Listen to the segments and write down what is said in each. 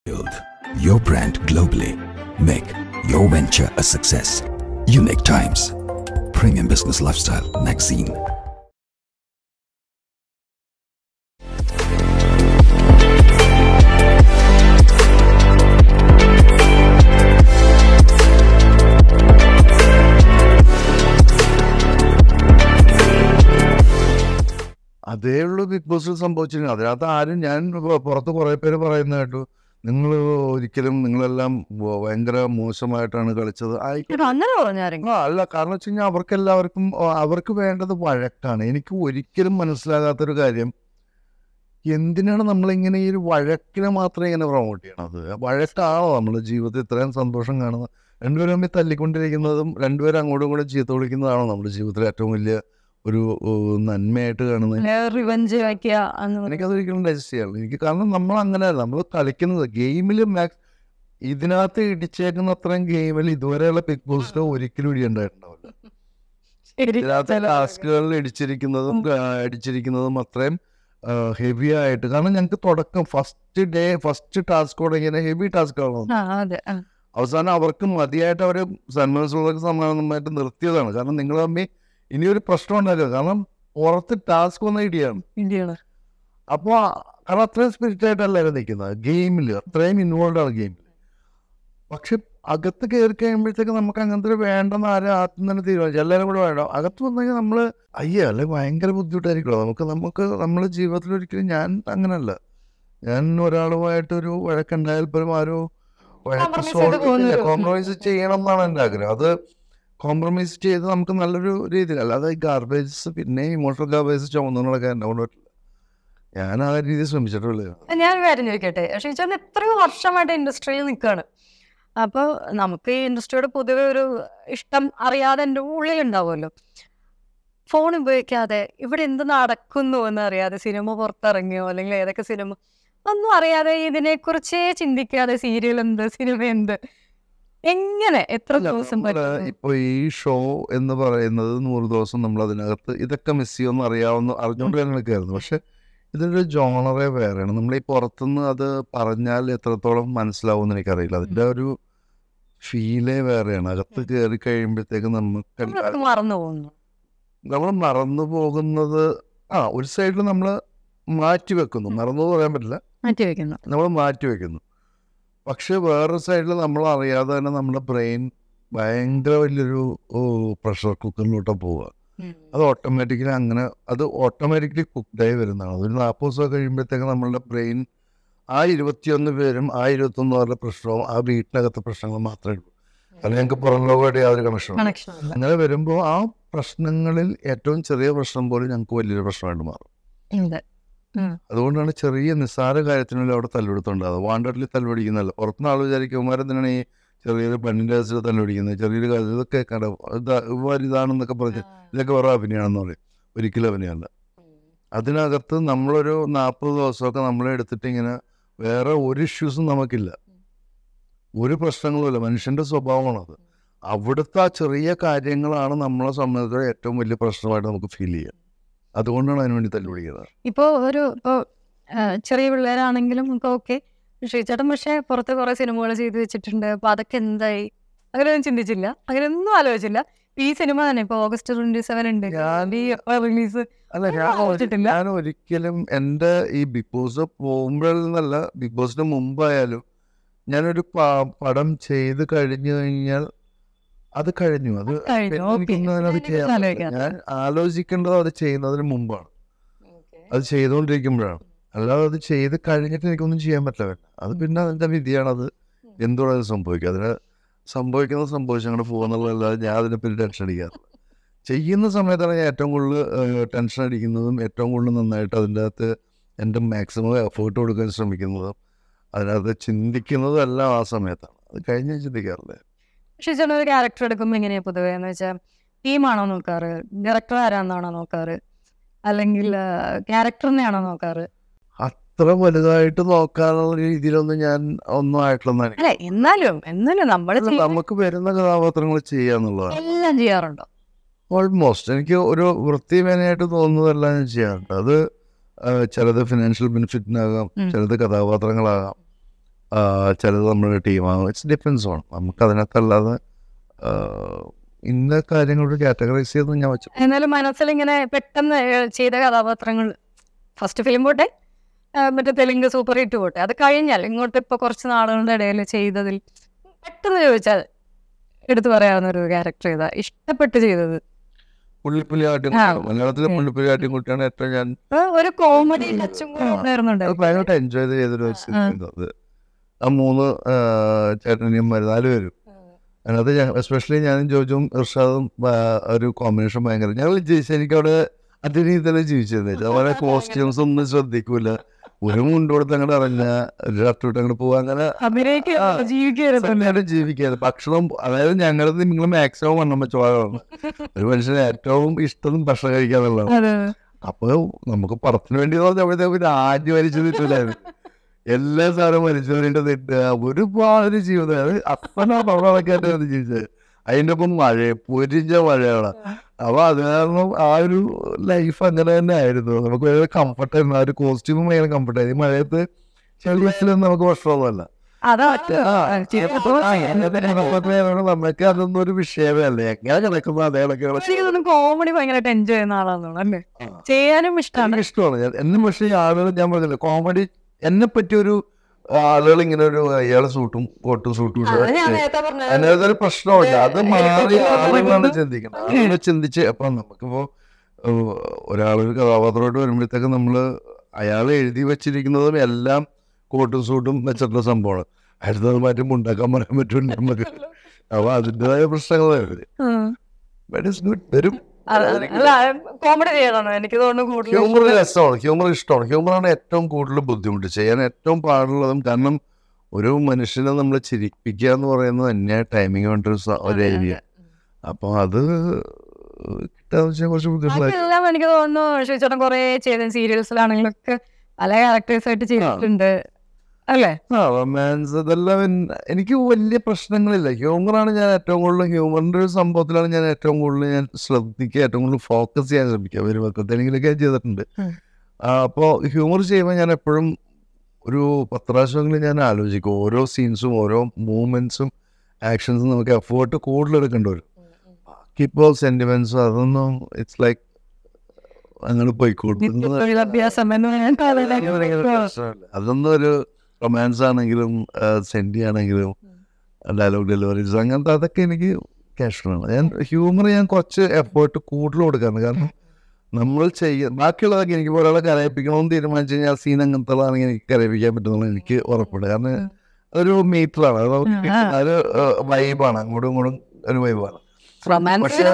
Build your brand globally. Make your venture a success. Unique Times. Premium Business Lifestyle Magazine. അതേ ഉള്ളൂ big ബോസിൽ സംഭവിച്ചിരുന്നു അതിനകത്ത് ആരും ഞാൻ പു- പുറത്ത് കുറേ പേര് പറയുന്ന കേട്ടു നിങ്ങൾ ഒരിക്കലും നിങ്ങളെല്ലാം വ- ഭയങ്കര മോശമായിട്ടാണ് കളിച്ചത് ആയിക്കോട്ടെ. കേട്ടോ അങ്ങനെ പറഞ്ഞാരെങ്കിലും ആ അല്ല കാരണം വെച്ച് കഴിഞ്ഞാൽ അവർക്ക് എല്ലാവർക്കും ആ, അവർക്ക് വേണ്ടത് വഴക്കാണ് എനിക്ക് ഒരിക്കലും മനസ്സിലാകാത്തൊരു കാര്യം എന്തിനാണ് നമ്മളിങ്ങനെ ഈ ഒരു വഴക്കിനെ മാത്രം ഇങ്ങനെ പ്രൊമോട്ട് ചെയ്യണത് വഴക്കാണോ നമ്മുടെ ജീവിതത്തിൽ ഇത്രയും സന്തോഷം കാണുന്നത് രണ്ടുപേരും തമ്മിൽ തല്ലിക്കൊണ്ടിരിക്കുന്നതും രണ്ടുപേരും അങ്ങോട്ടും ഇങ്ങോട്ടും ചീത്ത വിളിക്കുന്നതാണോ നമ്മുടെ ജീവിതത്തിൽ ഏറ്റവും വലിയ ഒരു ഏ, നന്മയായിട്ട് കാണുന്നത് റിവഞ്ച് വയ്ക്കുക എന്ന് പറയും. എനിക്കതൊരിക്കലും ഡൈജസ്റ്റ് ചെയ്യാറില്ല എനിക്ക് കാരണം നമ്മൾ അങ്ങനെയല്ല നമ്മൾ കളിക്കുന്നത് ഗെയിമിൽ മാക്സ് ഇതിനകത്ത് ഇടിച്ചേക്കുന്ന അത്രയും ഗെയിമിൽ ഇതുവരെയുള്ള ബിഗ് ബോസിൽ ഒരിക്കലും ഇടിയുണ്ടായിട്ടുണ്ടാവില്ല ശരി. ഇതിനകത്ത് ചില- ടാസ്കുകളിൽ ഇടിച്ചിരിക്കുന്നതും ആ, അടിച്ചിരിക്കുന്നതും അത്രയും ഹെവി ആയിട്ട് കാരണം ഞങ്ങൾക്ക് തുടക്കം ഫസ്റ്റ് ഡേ ഫസ്റ്റ് ടാസ്ക് തുടങ്ങിയ ഹെവി ടാസ്ക് ആണോ ആ അതെ ആ. അവസാനം അവർക്ക് മതിയായിട്ട് അവർ സന്മനസ്സുള്ളവർക്ക് സമ്മാനമായിട്ട് നിർത്തിയതാണ് കാരണം നിങ്ങൾ തമ്മിൽ ഇനിയൊരു പ്രശ്നം ഉണ്ടായില്ല കാരണം പുറത്ത് ടാസ്ക് വന്ന ഇടിയാണ് ഇന്ത്യയാണ് അപ്പോൾ കാരണം അത്രയും സ്പിരിറ്റ് ആയിട്ടല്ലായിരുന്നു നിൽക്കുന്നത് ഗെയിമിൽ അത്രയും ഇൻവോൾവ് ആണ് ഗെയിമിൽ പക്ഷെ അകത്ത് കയറി കഴിയുമ്പോഴത്തേക്ക് നമുക്ക് അങ്ങനത്തെ ഒരു വേണ്ടെന്ന് ആരും ആദ്യം തന്നെ തീരുമാനിച്ചു എല്ലാവരും കൂടെ വേണ്ട അകത്ത് വന്നു കഴിഞ്ഞാൽ നമ്മൾ അയ്യോ അല്ലെ ഭയങ്കര ബുദ്ധിമുട്ടായിരിക്കുമല്ലോ നമുക്ക് നമുക്ക് നമ്മുടെ ജീവിതത്തിൽ ഒരിക്കലും ഞാൻ അങ്ങനല്ല ഞാൻ ഒരാളുമായിട്ടൊരു വഴക്കുണ്ടായാൽ പോലും ആരോ Compromise ചെയ്ത് പോകുന്നൊരു- കോംപ്രമൈസ് ചെയ്യണം എന്നാണ് എൻ്റെ ആഗ്രഹം അത് കോംപ്രമൈസ് ചെയ്ത് നമുക്ക് നല്ലൊരു രീതിയിൽ അല്ലാതെ ഗാർബേജസ് പിന്നെ ഇമോഷണൽ ഗാർബേജസ് ചുമന്നു നടക്കാൻ എന്നെ കൊണ്ട് പറ്റില്ല ഞാൻ ആ രീതി ശ്രമിച്ചിട്ടുള്ളൂ ഞാൻ ഒരു കാര്യം ചോദിക്കട്ടെ ഷീച്ചേട്ടൻ എത്രയോ വർഷമായിട്ട് ഇൻഡസ്ട്രിയിൽ നിൽക്കുകയാണ് അപ്പോൾ നമുക്ക് ഈ ഇൻഡസ്ട്രിയോട് പൊതുവെ ഒരു ഇഷ്ടം അറിയാതെ എൻ്റെ ഉള്ളിൽ ഉണ്ടാവുമല്ലോ ഫോൺ ഉപയോഗിക്കാതെ ഇവിടെ എന്ത് നടക്കുന്നു എന്ന് അറിയാതെ സിനിമ പുറത്തിറങ്ങിയോ അല്ലെങ്കിൽ ഏതൊക്കെ സിനിമ ഒന്നും അറിയാതെ ഇതിനെക്കുറിച്ചേ ചിന്തിക്കാതെ സീരിയൽ എന്ത് സിനിമ എന്ത് എങ്ങനെ എത്ര ദിവസം പറ്റും ഇപ്പൊ ഈ ഷോ എന്ന് പറയുന്നത് നൂറ് ദിവസം നമ്മൾ അതിനകത്ത് ഇതൊക്കെ മിസ് ചെയ്യുമെന്ന് അറിയാവുന്ന അറിഞ്ഞുകൊണ്ട് ഞാൻ നിൽക്കായിരുന്നു പക്ഷെ ഇതിൻ്റെ ജോണറേ വേറെയാണ് നമ്മൾ ഈ പുറത്തുനിന്ന് അത് പറഞ്ഞാൽ എത്രത്തോളം മനസ്സിലാവുമെന്ന് എനിക്കറിയില്ല അതിൻ്റെ ഒരു ഫീലേ വേറെയാണ് അകത്ത് കയറി കഴിയുമ്പോഴത്തേക്ക് നമുക്ക് നമ്മളൊക്കെ മറന്നു പോകുന്നു നമ്മൾ മറന്നു പോകുന്നത് ആ ഒരു സൈഡിൽ നമ്മൾ മാറ്റി വെക്കുന്നു മറന്നു എന്ന് പറയാൻ പറ്റില്ല മാറ്റി വെക്കുന്നു നമ്മൾ മാറ്റി വെക്കുന്നു പക്ഷെ വേറൊരു സൈഡിൽ നമ്മൾ അറിയാതെ തന്നെ നമ്മുടെ ബ്രെയിൻ ഭയങ്കര വലിയൊരു പ്രഷർ കുക്കറിലോട്ട് പോവുക അത് ഓട്ടോമാറ്റിക്കലി അങ്ങനെ അത് ഓട്ടോമാറ്റിക്കലി കുക്ക്ഡായി വരുന്നതാണ് അതൊരു നാൽപ്പത് ദിവസം കഴിയുമ്പോഴത്തേക്ക് നമ്മളുടെ ബ്രെയിൻ ആ ഇരുപത്തിയൊന്ന് പേരും ആ ഇരുപത്തൊന്ന് പേരുടെ പ്രശ്നവും ആ വീട്ടിനകത്തെ പ്രശ്നങ്ങൾ മാത്രമേ ഉള്ളൂ കാരണം ഞങ്ങൾക്ക് പുറം ലോകമായിട്ട് യാതൊരു കണക്ഷനും കണക്ഷൻ ഇല്ല അങ്ങനെ വരുമ്പോൾ ആ പ്രശ്നങ്ങളിൽ ഏറ്റവും ചെറിയ പ്രശ്നം പോലും ഞങ്ങൾക്ക് വലിയൊരു പ്രശ്നമായിട്ട് മാറും ഉണ്ട് അതുകൊണ്ടാണ് ചെറിയ നിസ്സാര കാര്യത്തിനുള്ളിൽ അവിടെ തല്ലുപിടുത്തുണ്ടാകുന്നത് വാണ്ടർലി തല്ലുപിടിക്കുന്നതല്ല പുറത്തുനിന്ന് ആൾ വിചാരിക്കും ഇവന്മാരെന്തിനാണ് ഈ ചെറിയൊരു പെണ്ണിൻ്റെ കേസിൽ തല്ലുപിടിക്കുന്നത് ചെറിയൊരു കാര്യം ഇതൊക്കെ കട ഇതാ ഇവർ ഇതാണെന്നൊക്കെ പറഞ്ഞ് ഇതൊക്കെ വേറെ അഭിനയമാണെന്ന് പറയും ഒരിക്കലും അഭിനയമല്ല അതിനകത്ത് നമ്മളൊരു നാൽപ്പത് ദിവസമൊക്കെ നമ്മളെ എടുത്തിട്ട് ഇങ്ങനെ വേറെ ഒരു ഇഷ്യൂസും നമുക്കില്ല ഒരു പ്രശ്നങ്ങളുമില്ല മനുഷ്യൻ്റെ സ്വഭാവമാണത് അവിടുത്തെ ആ ചെറിയ കാര്യങ്ങളാണ് നമ്മളെ സംബന്ധിച്ചിടത്തോളം ഏറ്റവും വലിയ പ്രശ്നമായിട്ട് നമുക്ക് ഫീൽ ചെയ്യുക അതുകൊണ്ടാണ് അതിനുവേണ്ടി തല്ലുപിടിക്കുന്നത് ഇപ്പോ ഒരു ഇപ്പോ ആ, ചെറിയ പിള്ളേരാണെങ്കിലും ഒക്കെ ഓക്കെ ശ്രീചേട്ടൻ പക്ഷേ പുറത്ത് കുറെ സിനിമകൾ ചെയ്തു വെച്ചിട്ടുണ്ട് അപ്പൊ അതൊക്കെ എന്തായി അങ്ങനെയൊന്നും ചിന്തിച്ചില്ല അങ്ങനെയൊന്നും ആലോചിച്ചില്ല ഈ സിനിമ തന്നെ ഇപ്പൊ ഓഗസ്റ്റ് ട്വന്റി സെവൻ ഉണ്ട് ഞാൻ- ഈ റിലീസ് അല്ല ഒന്നും ഞാൻ ഒരി- ആലോചിച്ചിട്ടില്ല. ഞാൻ ഒരിക്കലും എൻ്റെ ഈ ബിഗ് ബോസ് പോകുമ്പോഴിൽ നിന്നല്ല ബിഗ് ബോസിന് മുമ്പായാലും ഞാനൊരു പ- പടം ചെയ്ത് കഴിഞ്ഞു കഴിഞ്ഞാൽ അത് കഴിഞ്ഞു അത് കഴിഞ്ഞു, പിന്നെ okay. എനിക്കൊന്നും അതിനകത്ത് അതിനെക്കുറിച്ച് ചെയ്യാൻ പറ്റില്ല. ആലോചിക്കാതെ. ഞാൻ ആലോചിക്കേണ്ടത് അത് ചെയ്യുന്നതിന് മുമ്പാണ് അത് ചെയ്തുകൊണ്ടിരിക്കുമ്പോഴാണ് അല്ലാതെ അത് ചെയ്ത് കഴിഞ്ഞിട്ട് എനിക്കൊന്നും ചെയ്യാൻ പറ്റില്ല അത് പിന്നെ അതിൻ്റെ വിധിയാണ് അത് എന്തുകൊണ്ട് അത് സംഭവിക്കുക അതിന് സംഭവിക്കുന്നത് സംഭവിച്ചു അങ്ങോട്ട് പോകുന്നുള്ളതല്ലാതെ ഞാൻ അതിനെപ്പറ്റി ടെൻഷൻ അടിക്കാറില്ല ചെയ്യുന്ന സമയത്താണ് ഞാൻ ഏറ്റവും കൂടുതൽ ടെൻഷൻ അടിക്കുന്നതും ഏറ്റവും കൂടുതൽ നന്നായിട്ട് അതിൻ്റെ അകത്ത് എൻ്റെ മാക്സിമം എഫേർട്ട് കൊടുക്കാൻ ശ്രമിക്കുന്നതും അതിനകത്ത് ചിന്തിക്കുന്നതും എല്ലാം ആ സമയത്താണ് അത് കഴിഞ്ഞ് ഞാൻ ചിന്തിക്കാറില്ല ശ്രീചേട്ടൻ ഒരു ക്യാരക്ടർ എടുക്കുമ്പോൾ എങ്ങനെയാ പൊതുവേ എന്ന് വെച്ചാൽ ടീമാണോ നോക്കാറ് ഡയറക്ടർ ആരാന്നാണോ നോക്കാറ് അല്ലെങ്കിൽ ക്യാരക്ടറിനെയാണോ നോക്കാറ് അത്ര വലുതായിട്ട് നോക്കാനുള്ള രീതിയിലൊന്നും ഞാൻ ഒന്നും ആയിട്ടുള്ളതാണ് അല്ലെ എന്നാലും എന്നാലും നമ്മൾ നമുക്ക് വരുന്ന കഥാപാത്രങ്ങൾ ചെയ്യാന്നുള്ളതാണ് എല്ലാം ചെയ്യാറുണ്ടോ ഓൾമോസ്റ്റ് എനിക്ക് ഒരു വൃത്തിമേനയായിട്ട് തോന്നുന്നതെല്ലാം ഞാൻ ചെയ്യാറുണ്ട് അത് ആ, ചിലത് ഫിനാൻഷ്യൽ ബെനിഫിറ്റിനാകാം ഉം. ചിലത് കഥാപാത്രങ്ങളാകാം ആ, ചിലത് നമ്മുടെ ടീമാകും ഇറ്റ്സ് ഡിഫറൻസ് ആണ് നമുക്ക് അതിനകത്തല്ലാതെ ആ, ഇന്ന കാര്യങ്ങളോട് കാറ്റഗറൈസ് ചെയ്ത് ഞാൻ വെച്ചു എന്നാലും മനസ്സിൽ ഇങ്ങനെ പെട്ടെന്ന് ഏ, ചെയ്ത കഥാപാത്രങ്ങൾ ഫസ്റ്റ് ഫിലിം പോട്ടെ ആ, മറ്റേ തെലുങ്ക് സൂപ്പർ ഹിറ്റ് പോട്ടെ അത് കഴിഞ്ഞാൽ ഇങ്ങോട്ട് ഇപ്പൊ കുറച്ച് നാളുകളുടെ ഇടയിൽ ചെയ്തതിൽ പെട്ടെന്ന് ചോദിച്ചാൽ എടുത്തു പറയാവുന്ന ഒരു ക്യാരക്ടർ ചെയ്താ ഇഷ്ടപ്പെട്ട് ചെയ്തത് പുള്ളിപ്പുലി ആട്ടിൻ ആ. മലയാളത്തിലെ പുള്ളിപ്പുലി ആട്ടിൻ കുട്ടിയാണ് ഏറ്റവും ഞാൻ ആ, ഒരു കോമഡി ടച്ചും കൂടെ ഉണ്ടായിരുന്നുണ്ട് അത് ഭയങ്കരമായിട്ട് എൻജോയ് ചെയ്തൊരു സിനിമ അത് ആ മൂന്ന് ആ, ചേട്ടനിയന്മാർ നാല് പേരും അതിനകത്ത് ഞാൻ എസ്പെഷ്യലി ഞാനും ജോജും ഇർഷാദും ആ, ഒരു കോമ്പിനേഷൻ ഭയങ്കര ഞങ്ങൾ ജീവിച്ച എനിക്ക് അവിടെ അതേ രീതിയിൽ തന്നെ ജീവിച്ചിരുന്നത് അതുപോലെ കോസ്റ്റ്യൂംസ് ഒന്നും ശ്രദ്ധിക്കൂല ഒരു മുണ്ട് കൊടുത്ത് അങ്ങോട്ട് ഇറങ്ങുക ഒരു ഷർട്ട് ഇട്ട് അങ്ങോട്ട് പോവുക അങ്ങനെ അഭിനയിക്കുക ആ. ജീവിക്കരുത് എല്ലാവരും ജീവിക്കുകയാണ് ഭക്ഷണം അതായത് ഞങ്ങൾ നിങ്ങൾ മാക്സിമം വണ്ണം വെച്ചോളാണ് ഒരു മനുഷ്യന് ഏറ്റവും ഇഷ്ടം ഭക്ഷണം കഴിക്കാന്നുള്ളതാണ് അതെ അപ്പൊ നമുക്ക് പടത്തിന് വേണ്ടി പറഞ്ഞപ്പോഴത്തേക്ക് ആദ്യം മരിച്ചു നിൽക്കില്ലായിരുന്നു എല്ലാ സാധനവും മരിച്ചു വേണ്ടി നിട്ടുക ഒരുപാട് ജീവിതം അത് അപ്പനാ പവളക്കായിട്ട് ജീവിച്ചത് അതിന്റെ ഒപ്പം മഴ പൊരിഞ്ഞ മഴയാണ് അപ്പൊ അത് കാരണം ആ ഒരു ലൈഫ് അങ്ങനെ തന്നെ ആയിരുന്നു നമുക്ക് ഭയങ്കര കംഫർട്ടായിരുന്നു ആ ഒരു കോസ്റ്റ്യൂമും ഭയങ്കര കംഫർട്ടായിരുന്നു ഈ മഴയത്ത് ചെളിയത്തിലൊന്നും നമുക്ക് പ്രശ്നമൊന്നുമല്ല അതാ ആ, അപ്പൊ ആ, എന്നത്തെ കഥാപാത്രമായതുകൊണ്ട് നമുക്ക് അതൊന്നും ഒരു വിഷയമേ അല്ല എങ്ങനെ കിടക്കുന്നു അതേ കണക്ക് എനിക്ക് തോന്നുന്നു കോമഡി ഭയങ്കരമായിട്ട് എൻജോയ് ചെയ്യുന്ന ആളാണെന്ന് അല്ലേ ചെയ്യാനും ഇഷ്ടമാണ് എനിക്ക് ഇഷ്ടമാണ് ഞാൻ എന്നും പക്ഷേ ഈ ആളുകൾ ഞാൻ പറഞ്ഞില്ല കോമഡി എന്നെ പറ്റിയൊരു ആളുകൾ ഇങ്ങനെ ഒരു അയാളെ സൂട്ടും കോട്ടും സൂട്ടും ഇട്ട് അതിനകത്ത് ഒരു പ്രശ്നമില്ല അത് മാറി ആളുകളാണ് ചിന്തിക്കുന്നത് ആളുകൾ ചിന്തിച്ച് അപ്പൊ നമുക്കിപ്പോ ഏഹ്, ഒരാളൊരു കഥാപാത്രമായിട്ട് വരുമ്പോഴത്തേക്ക് നമ്മള് അയാൾ എഴുതി വെച്ചിരിക്കുന്നതും എല്ലാം കോട്ടും സൂട്ടും വെച്ചിട്ടുള്ള സംഭവമാണ് അടുത്തത് മാറ്റി ഉണ്ടാക്കാൻ പറയാൻ പറ്റില്ല നമുക്ക് അപ്പൊ അതിൻ്റെതായ പ്രശ്നങ്ങളായിരുന്നു ബട്ട് ഇറ്റ്സ് ഗുഡ് വരും അല്ല കോമഡി ചെയ്യണോ എനിക്ക് തോന്നുന്നു കൂടുതൽ ഹ്യൂമർ രസമാണ് ഹ്യൂമർ ഇഷ്ടമാണ് ഹ്യൂമറാണ് ഏറ്റവും കൂടുതൽ ബുദ്ധിമുട്ട് ചെയ്യാൻ ഏറ്റവും പാടുള്ളതും കാരണം ഒരു മനുഷ്യനെ നമ്മൾ ചിരിപ്പിക്കുക എന്ന് പറയുന്നത് തന്നെ ടൈമിങ് വേണ്ട ഒരു ഏരിയ അപ്പോൾ അത് കിട്ടാന്ന് വെച്ചാൽ കുറച്ച് ബുദ്ധിമുട്ടായി ബാക്കിയെല്ലാം എനിക്ക് തോന്നുന്നു ശ്രീചേട്ടൻ കുറെ ചെയ്ത സീരിയൽസിലാണെങ്കിലും ഒക്കെ പല ക്യാരക്ടേഴ്സ് ആയിട്ട് ചെയ്തിട്ടുണ്ട് അല്ലേ ആ റൊമാൻസ് ഇതെല്ലാം എൻ- എനിക്ക് വലിയ പ്രശ്നങ്ങളില്ല ഹ്യൂമറാണ് ഞാൻ ഏറ്റവും കൂടുതൽ ഹ്യൂമറിൻ്റെ ഒരു സംഭവത്തിലാണ് ഞാൻ ഏറ്റവും കൂടുതൽ ഞാൻ ശ്രദ്ധിക്കുക ഏറ്റവും കൂടുതൽ ഫോക്കസ് ചെയ്യാൻ ശ്രമിക്കുക ഒരു പക്കത്തെങ്കിലൊക്കെ ചെയ്തിട്ടുണ്ട് ഉം. അപ്പോൾ ഹ്യൂമർ ചെയ്യുമ്പോൾ ഞാൻ എപ്പോഴും ഒരു പത്ത് പ്രാവശ്യമെങ്കിലും ഞാൻ ആലോചിക്കും ഓരോ സീൻസും ഓരോ മൂവ്മെൻറ്റ്സും ആക്ഷൻസും നമുക്ക് എഫേർട്ട് കൂടുതൽ എടുക്കേണ്ടി വരും ബാക്കിപ്പോൾ സെൻറ്റിമെൻസും അതൊന്നും ഇറ്റ്സ് ലൈക്ക് അങ്ങനെ പോയിക്കോട്ടും തൊഴിലഭ്യാസം എന്ന് പറയാൻ പ്രശ്നമില്ല. അതൊന്നും ഒരു റൊമാൻസ് ആണെങ്കിലും സെൻറ്റി ആണെങ്കിലും ഡയലോഗ് ഡെലിവറീസ് അങ്ങനത്തെ അതൊക്കെ എനിക്ക് കാഷ്വലാണ് ഞാൻ ഹ്യൂമർ ഞാൻ കുറച്ച് എഫേർട്ട് കൂടുതൽ കൊടുക്കാറുണ്ട് കാരണം നമ്മൾ ചെയ്യ ബാക്കിയുള്ളതൊക്കെ എനിക്ക് ഇപ്പോൾ ഒരാളെ കരയിപ്പിക്കണമെന്ന് തീരുമാനിച്ചു കഴിഞ്ഞാൽ ആ സീൻ അങ്ങനത്തെ എനിക്ക് കരയിപ്പിക്കാൻ പറ്റുന്നുള്ള എനിക്ക് ഉറപ്പുണ്ട് കാരണം അതൊരു മീറ്ററാണ് അത് നമുക്ക് ആ. അതൊരു വൈബാണ് അങ്ങോട്ടും ഇങ്ങോട്ടും ഒരു വൈബാണ് റൊമാൻസ് പക്ഷേ-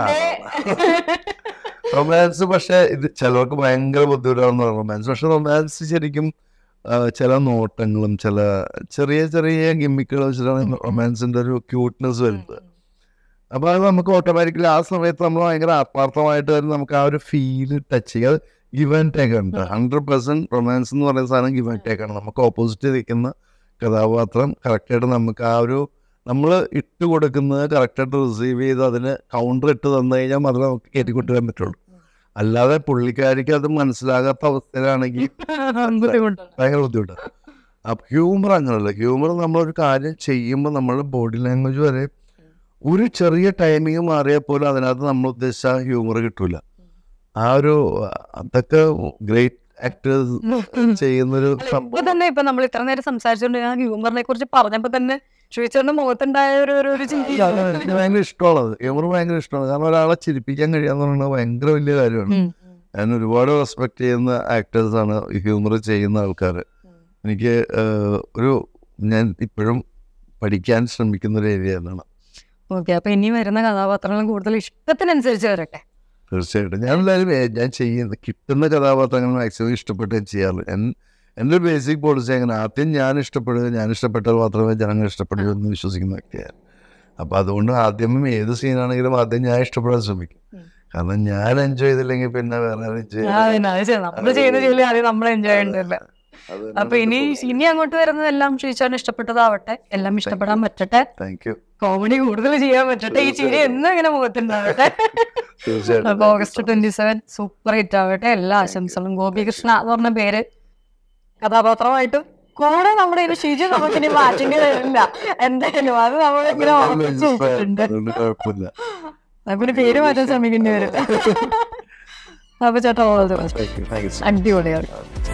റൊമാൻസ് പക്ഷെ ഇത് ചിലർക്ക് ഭയങ്കര ബുദ്ധിമുട്ടാണെന്ന് പറയും റൊമാൻസ് പക്ഷെ റൊമാൻസ് ശരിക്കും ആ, ചില നോട്ടങ്ങളും ചില ചെറിയ ചെറിയ ഗിമ്മിക്കുകൾ വെച്ചിട്ടാണ് റൊമാൻസിന്റെ ഒരു ക്യൂട്ട്നെസ് വരുന്നത് അപ്പോൾ അത് നമുക്ക് ഓട്ടോമാറ്റിക്കലി ആ സമയത്ത് നമ്മൾ ഭയങ്കര ആത്മാർത്ഥമായിട്ട് തന്നെ നമുക്ക് ആ ഒരു ഫീൽ ടച്ച് ചെയ്യുക അത് ഗിവ് ആൻഡ് ടേക്ക് ഉണ്ട് ഹൺഡ്രഡ് പെർസെന്റ് റൊമാൻസ് എന്ന് പറയുന്ന സാധനം ഗിവ് ആൻഡ് ടേക്ക് ആണ് നമുക്ക് ഓപ്പോസിറ്റ് നിൽക്കുന്ന കഥാപാത്രം കറക്റ്റായിട്ട് നമുക്ക് ആ ഒരു നമ്മൾ ഇട്ട് കൊടുക്കുന്നത് കറക്റ്റായിട്ട് റിസീവ് ചെയ്ത് അതിന് കൗണ്ടർ ഇട്ട് തന്നു കഴിഞ്ഞാൽ മാത്രമേ നമുക്ക് കയറ്റിക്കൊണ്ടുവരാൻ പറ്റുള്ളൂ അല്ലാതെ പുള്ളിക്കാരിക്ക് അത് മനസ്സിലാകാത്ത അവസ്ഥയിലാണെങ്കിൽ ബുദ്ധിമുട്ടാണ് ഭയങ്കര ബുദ്ധിമുട്ടാണ് അപ്പം ഹ്യൂമർ അങ്ങനെയല്ല ഹ്യൂമർ നമ്മളൊരു കാര്യം ചെയ്യുമ്പോൾ നമ്മളുടെ ബോഡി ലാംഗ്വേജ് വരെ ഒരു ചെറിയ ടൈമിങ് മാറിയാൽ പോലും അതിനകത്ത് നമ്മൾ ഉദ്ദേശിച്ച ഹ്യൂമർ കിട്ടൂല ആ ഒരു അതൊക്കെ ഗ്രേറ്റ് ആക്ടേഴ്സ് ചെയ്യുന്നൊരു ഇപ്പൊ സംഭവം തന്നെ ഇപ്പൊ നമ്മൾ ഇത്ര നേരം സംസാരിച്ചുകൊണ്ട് ഞാൻ ഹ്യൂമറിനെ കുറിച്ച് പറഞ്ഞപ്പോ തന്നെ ശ്രീചേട്ടന്റെ മുഖത്തുണ്ടായ ഒരു ഒരു- ഒരു ചിരി അത് എനിക്ക് ഭയങ്കര ഇഷ്ടമുള്ളത് ഹ്യൂമർ ഭയങ്കര ഇഷ്ടമാണ് കാരണം ഒരാളെ ചിരിപ്പിക്കാൻ കഴിയാന്ന് പറയുന്നത് ഭയങ്കര വലിയ കാര്യമാണ് ഉം, ഉം. ഞാൻ ഒരുപാട് റെസ്പെക്ട് ചെയ്യുന്ന ആക്ടേഴ്സാണ് ഹ്യൂമർ ചെയ്യുന്ന ആൾക്കാർ എനിക്ക് ഏഹ്, ഒരു ഞാൻ ഇപ്പോഴും പഠിക്കാൻ ശ്രമിക്കുന്ന ഒരു ഏരിയ എന്നാണ് ഓക്കെ അപ്പൊ ഇനി വരുന്ന കഥാപാത്രങ്ങൾ കൂടുതൽ ഇഷ്ടത്തിനനുസരിച്ച് വരട്ടെ തീർച്ചയായിട്ടും ഞാൻ എല്ലാവരും ഏ- ഞാൻ ചെയ്യുന്ന കിട്ടുന്ന കഥാപാത്രങ്ങൾ മാക്സിമം ഇഷ്ടപ്പെട്ട് ഞാൻ ചെയ്യാറ് എൻ- എൻ്റെ ഒരു ബേസിക് പോളിസി അങ്ങനെ ആദ്യം ഞാൻ ഇഷ്ടപ്പെടുക ഞാൻ ഇഷ്ടപ്പെട്ടാൽ മാത്രമേ ജനങ്ങൾ ഇഷ്ടപ്പെടൂ എന്ന് വിശ്വസിക്കുന്ന വ്യക്തിയാണ് അപ്പോൾ അതുകൊണ്ട് ആദ്യമേ ഏത് സീനാണെങ്കിലും ആദ്യം ഞാൻ ഇഷ്ടപ്പെടാൻ ശ്രമിക്കും ഉം. കാരണം ഞാൻ എൻജോയ് ചെയ്തില്ലെങ്കിൽ പിന്നെ വേറെ ആരും enjoy ആ, പിന്നെ അത് ശരി. നമ്മള് ചെയ്യുന്ന ജോലി ആദ്യം നമ്മൾ എൻജോയ് ചെയ്യണ്ടല്ല അപ്പൊ ഇനി ഇനി അങ്ങോട്ട് വരുന്നതെല്ലാം ശ്രീചാൻ ഇഷ്ടപ്പെട്ടതാവട്ടെ എല്ലാം ഇഷ്ടപ്പെടാൻ പറ്റട്ടെ താങ്ക് യു കോമഡി കൂടുതൽ ചെയ്യാൻ പറ്റട്ടെ ഈ ചിരി എന്നും ഇങ്ങനെ മുഖത്തുണ്ടാവട്ടെ തീർച്ചയായിട്ടും അപ്പൊ August twenty seven super hit ആവട്ടെ എല്ലാ ആശംസകളും ഗോപികൃഷ്ണ എന്ന് പറഞ്ഞ പേര് കഥാപാത്രമായിട്ടും കൂടെ നമ്മുടെ ഒരു ഷിജു നമുക്ക് ഇനി മാറ്റേണ്ടി വരില്ല എന്തായാലും അത് നമ്മളിങ്ങനെ ഉറപ്പിച്ച് വെച്ചിട്ടുണ്ട് അതുകൊണ്ട് കുഴപ്പമില്ല നമുക്കൊരു പേര് മാറ്റാൻ ശ്രമിക്കേണ്ടി വരും അപ്പൊ ചേട്ടാ all the best thank you thank you അടിപൊളിയാണ്